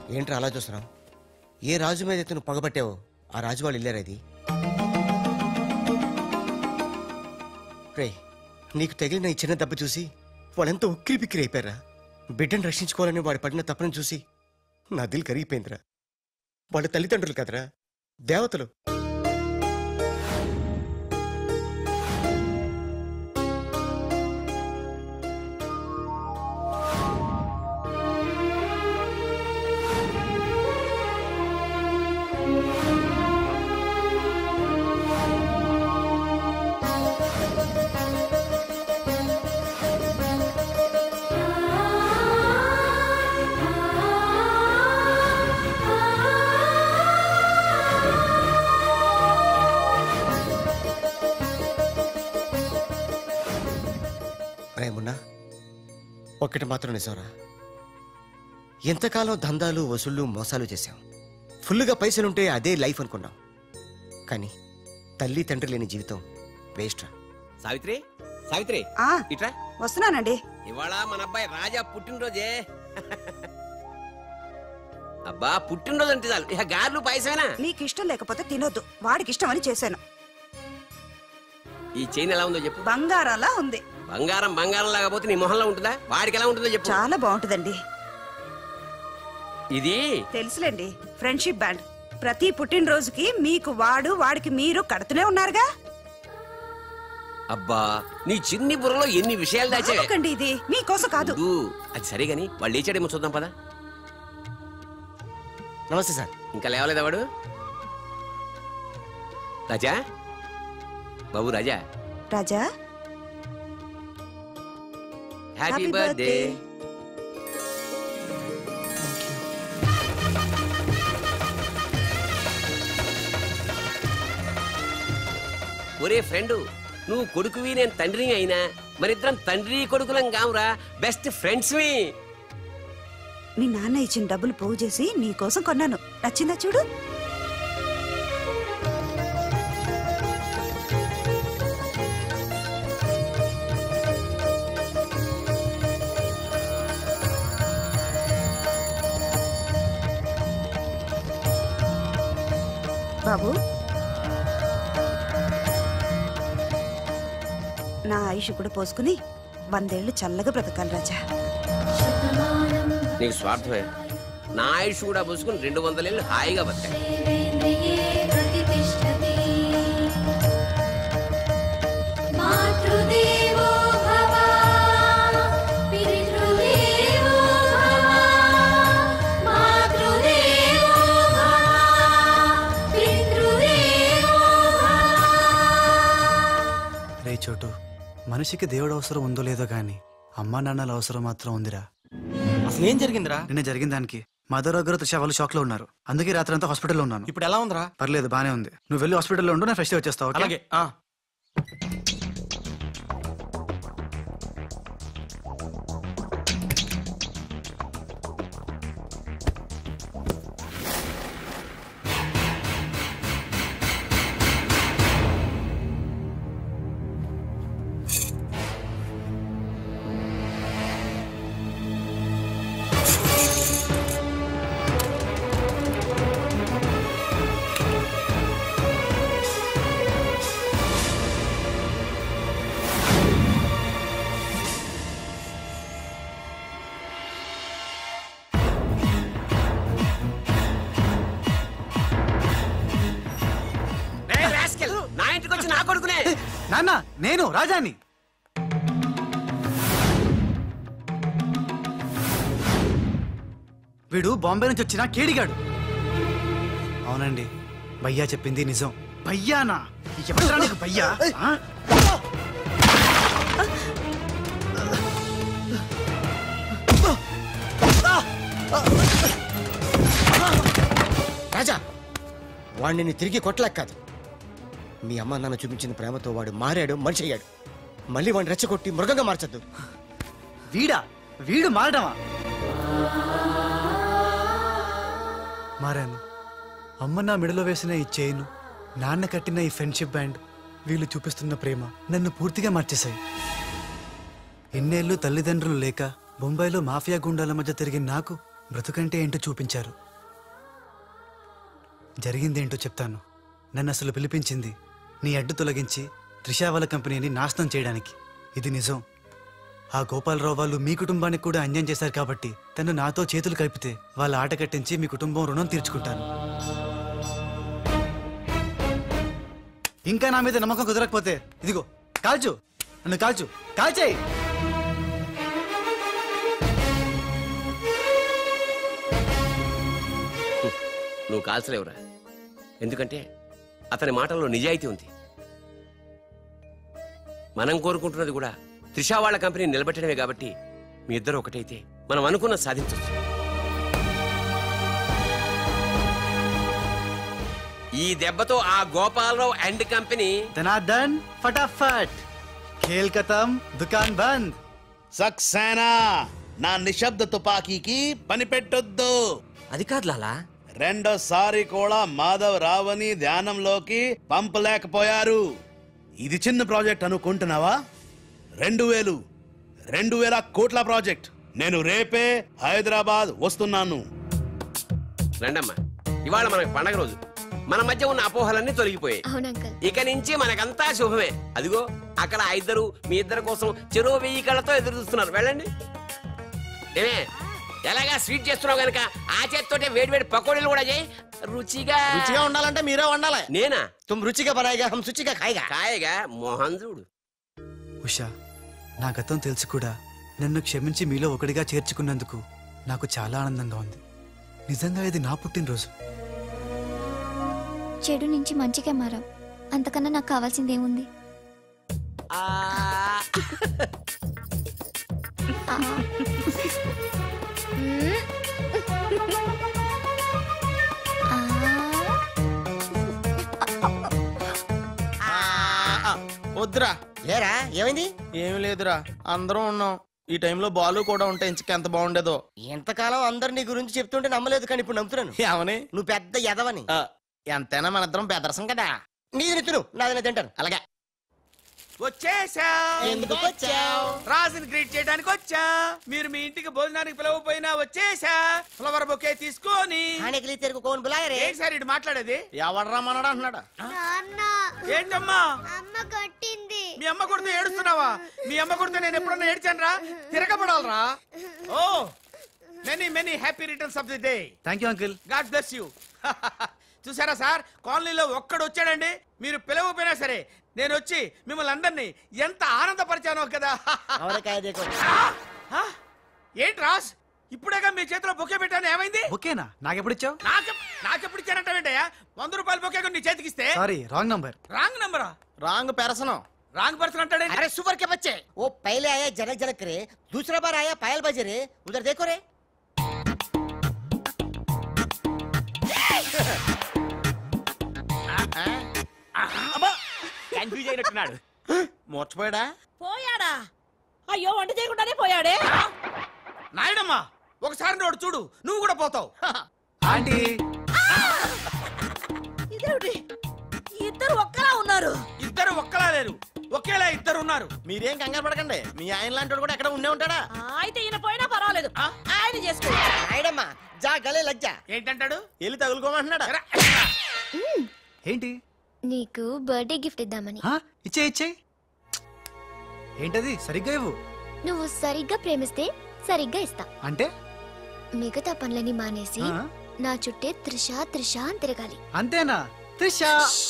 ఏంట్రా అలా చూస్తున్నావు ఏ రాజు మీద అయితే నువ్వు పగబట్టావో ఆ రాజు వాళ్ళు వెళ్ళారు అది రే నీకు తగిలిన ఈ చిన్న దెబ్బ చూసి వాళ్ళెంత ఉక్కిరి బిక్కిరి అయిపోయారా బిడ్డను రక్షించుకోవాలని వాడు పడిన తప్పని చూసి నా దిల్ కరిగిపోయిందిరా వాళ్ళ తల్లిదండ్రులు కదరా దేవతలు రేమున్నా ఒక్కటి మాత్రం నిజంరా ఎంతకాలం దందాలు వసూళ్ళు మోసాలు చేశాం ఫుల్గా పైసలుంటే అదే లైఫ్ అనుకున్నాం కానీ తల్లి తండ్రి లేని జీవితం వేస్ట్ రా సావిత్రి సావిత్రి ఆ ఇట్రా వస్తున్నానండి ఇవాళ మన అబ్బాయి రాజా పుట్టినరోజే అబ్బా పుట్టినరోజు అంటే చాలు ఇక గార్లు పాయసమేనా నీకు ఇష్టం లేకపోతే తినొద్దు వాడికి ఇష్టం అని చేశాను ఈ చైన్ ఎలా ఉందో చెప్పు బంగారంలా ఉంది బంగారం బంగారం లాగా పోతే నీ మొహంలో ఉంటుందా వాడికి ఎలా ఉంటుందో చెప్పు చాలా బాగుంటుందండి ఇది తెలుసులేండి ఫ్రెండ్షిప్ బ్యాండ్ ప్రతి పుట్టినరోజుకి మీకు వాడు వాడికి మీరు కడుతూనే ఉన్నారుగా అబ్బా నీ చిన్ని బుర్రలో ఎన్ని విషయాలు దాచే ఎందుకండి ఇది మీకోసం కాదు అది సరే గాని వాళ్ళు లేచాడేమో చూద్దాం పదా నమస్తే సార్ ఇంకా లేవలేదా వాడు Raja Babu Raja Raja happy Happy birthday birthday. ఒరే ఫ్రెండ్ నువ్వు కొడుకువి నేను తండ్రిని అయినా మరిద్దరం తండ్రి కొడుకులం కావురా బెస్ట్ ఫ్రెండ్స్ మీ నాన్న ఇచ్చిన డబ్బులు పోగు చేసి నీకోసం కొన్నాను నచ్చిందా చూడు బాబు నా ఆయుష్ కూడా పోసుకుని వందేళ్లు చల్లగా బ్రతకాలి రాజా నీకు స్వార్థమే నా ఆయుష్ కూడా పూసుకుని రెండు వందలేళ్ళు హాయిగా బతికా మాతృదేవో భవ పితృదేవో భవ మాతృదేవో భవ పితృదేవో రే చోటు మనిషికి దేవుడు అవసరం ఉందో లేదో గాని అమ్మా నాన్నల అవసరం మాత్రం ఉందిరా అసలు ఏం జరిగిందిరా నిన్న జరిగిన దానికి మదర్ దగ్గర తుషా వాళ్ళు షాక్ లో ఉన్నారు అందుకే రాత్రి అంతా హాస్పిటల్లో ఉన్నాను ఇప్పుడు ఎలా ఉందిరా పర్లేదు బానే ఉంది నువ్వు వెళ్ళి హాస్పిటల్లో ఉండు నేను ఫ్రెష్ వచ్చేస్తావు ఓకే? అలాగే ఆ. రేయ్ rascal, నా ఇంటికి వచ్చి నా కొడుకునే నాన్న నేను రాజాని వీడు బాంబే నుంచి వచ్చిన కేడిగాడు అవునండి భయ్యా చెప్పింది నిజం భయ్యానా ఎవరురా నీకు భయ్యా ఆ? రాజా వాడిని తిరిగి కొట్టలేక కాదు మీ అమ్మ నాన్న చూపించిన ప్రేమతో వాడు మారాడు మనిషి అయ్యాడు మళ్ళీ వాడిని రెచ్చగొట్టి మృగంగా మార్చద్దు వీడా వీడు మారడమా మారాను అమ్మ నా మెడలో వేసిన ఈ చైను నాన్న కట్టిన ఈ ఫ్రెండ్షిప్ బ్యాండ్ వీళ్ళు చూపిస్తున్న ప్రేమ నన్ను పూర్తిగా మార్చేశాయి ఎన్నేళ్ళు తల్లిదండ్రులు లేక బొంబాయిలో మాఫియా గుండాల మధ్య తిరిగిన నాకు బ్రతుకంటే ఏంటో చూపించారు జరిగిందేంటో చెప్తాను నన్ను అసలు పిలిపించింది నీ అడ్డు తొలగించి త్రిషావల కంపెనీని నాశనం చేయడానికి ఇది నిజం ఆ గోపాలరావు వాళ్ళు మీ కుటుంబానికి కూడా అన్యాయం చేశారు కాబట్టి తను నాతో చేతులు కలిపితే వాళ్ళ ఆట కట్టించి మీ కుటుంబం రుణం తీర్చుకుంటాను ఇంకా నా మీద నమ్మకం కుదరకపోతే ఇదిగో కాల్చు నన్ను కాల్చు కాల్చేయి నువ్వు కాల్చలేవురా ఎందుకంటే అతని మాటల్లో నిజాయితీ ఉంది మనం కోరుకుంటున్నది కూడా త్రిషా వాళ్ళ కంపెనీ నిలబెట్టడమే కాబట్టి మీ ఇద్దరు ఒకటైతే మనం అనుకున్న సాధించవచ్చు ఈ దెబ్బతో ఆ గోపాలరావు అండ్ కంపెనీ ధనార్దన్ ఫటాఫట్ ఖేల్ ఖతం దుకాన్ బంద్ సక్సేనా నా నిశ్శబ్ద తుపాకీకి పని పెట్టొద్దు అది కాదు లాలా రెండోసారి కూడా మాధవ్ రావని ధ్యానంలోకి పంపలేకపోయారు ఇది చిన్న ప్రాజెక్ట్ అనుకుంటున్నావా రెండు వేలు రెండు వేల కోట్ల ప్రాజెక్ట్ నేను రేపే హైదరాబాద్ వస్తున్నాను రండమ్మా ఇవాళ మనకి పండగ రోజు మన మధ్య ఉన్న అపోహలన్నీ తొలగిపోయాయి అవును అంకల్ ఇక నుంచి మనకంతా శుభమే అదిగో అక్కడ ఆ ఇద్దరు మీ ఇద్దరు కోసం చెరువు వెయ్యి కళ్ళతో ఎదురు చూస్తున్నారు వెళ్ళండి ఏమే ఎలాగా స్వీట్ చేస్తున్నావు గనక ఆ చేత్తోటే వేడి వేడి పకోడీలు కూడా చేయి రుచిగా రుచిగా ఉండాలంటే మీరే వండాలి నేనా తుమ్ రుచిగా బనాయిగా హమ్ శుచిగా ఖాయిగా కాయగా మోహన్ చూడు ఉషా నా గతం తెలుసు కూడా నన్ను క్షమించి మీలో ఒకటిగా చేర్చుకున్నందుకు నాకు చాలా ఆనందంగా ఉంది నిజంగా ఇది నా పుట్టినరోజు చెడు నుంచి మంచిగా మారాం అంతకన్నా నాకు కావాల్సింది ఏముంది ఆ, ఆ. మ్మ్. ఆ. వద్దురా ఏరా ఏమైంది ఏమి లేదురా అందరం ఉన్నాం ఈ టైంలో బాలు కూడా ఉంటే ఇంచుకు ఎంత బాగుండేదో ఎంతకాలం అందరు నీ గురించి చెప్తుంటే నమ్మలేదు కానీ ఇప్పుడు నమ్ముతున్నాను ఏమని నువ్వు పెద్ద ఎదవని ఆ, ఎంతైనా మన ఇద్దరం బెదరసం కదా నీది నెత్తును నాది నేను తింటాను అలాగే వచ్చేసా ఎందుకు వచ్చావు రాజుని గ్రీట్ చేయడానికి వచ్చా మీరు మీ ఇంటికి భోజనానికి పిలవపోయినా వచ్చేసా ఫ్లవర్ బొకే తీసుకొని खाने के लिए तेरे को कौन बुलाया रे ఏంటి సార్ ఇటు మాట్లాడేది ఎవడరా మనడా అంటున్నాడా ఏంటమ్మా అమ్మ కొట్టింది మీ అమ్మ కొడితే ఏడుస్తున్నావా మీ అమ్మ కొడితే నేను ఎప్పుడన్నా ఏడ్చాను రా తిరగబడాలరా ఓ many many happy returns of the day thank you uncle god bless you చూసారా సార్ కాలనీలో ఒక్కడు వచ్చాడండి మీరు పిలవపోయినా సరే నేను వచ్చి మిమ్మల్ని అందరినీ ఎంత ఆనందపరిచానో కదా और क्या है देखो ఆ? ఏంటి రాస్ ఇప్పుడేగా మీ చేతిలో బొకే పెట్టాను ఏమైంది ఓకేనా నాకెప్పుడు ఇచ్చావు నాకు నాకెప్పుడు ఇచ్చానంటావేంటయ్యా వంద రూపాయల బొకే నీ చేతికిస్తే సారీ రాంగ్ నంబర్ రాంగ్ నంబరా రాంగ్ పెరసనం రాంగ్ పర్సన్ అంటాడే अरे सुपर के बच्चे वो पहले आया जनक जनक रे दूसरा बार आया पायल बजे रे उधर देखो रे కన్ఫ్యూజ్ అయినట్టున్నాడు మూర్చపోయాడా పోయాడా అయ్యో వంట చేయకుండానే పోయాడే నాయుడమ్మా ఒకసారి నోడు చూడు నువ్వు కూడా పోతావు ఆంటీ ఇదేమిటి ఇద్దరు ఒక్కలా ఉన్నారు ఇద్దరు ఒక్కలా లేరు ఒకేలా ఇద్దరు ఉన్నారు మీరేం కంగారు పడకండి మీ ఆయన లాంటి వాడు కూడా ఎక్కడ ఉండే ఉంటాడా ఆ, అయితే ఈయన పోయినా పర్వాలేదు ఆయన చేసుకో నాయుడమ్మా జా గలే లజ్జా ఏంటంటాడు వెళ్ళి తగులుకోమంటున్నాడా ఎరా, ఏంటి నీకు బర్త్డే గిఫ్ట్ ఇద్దామని ఆ, ఇచ్చే ఇచ్చే ఏంటది సరిగ్గా ఇవ్వు నువ్వు సరిగ్గా ప్రేమిస్తే సరిగ్గా ఇస్తా అంటే మిగతా పనులని మానేసి ఆ, నా చుట్టే త్రిష త్రిష అని తిరగాలి అంతేనా త్రిషా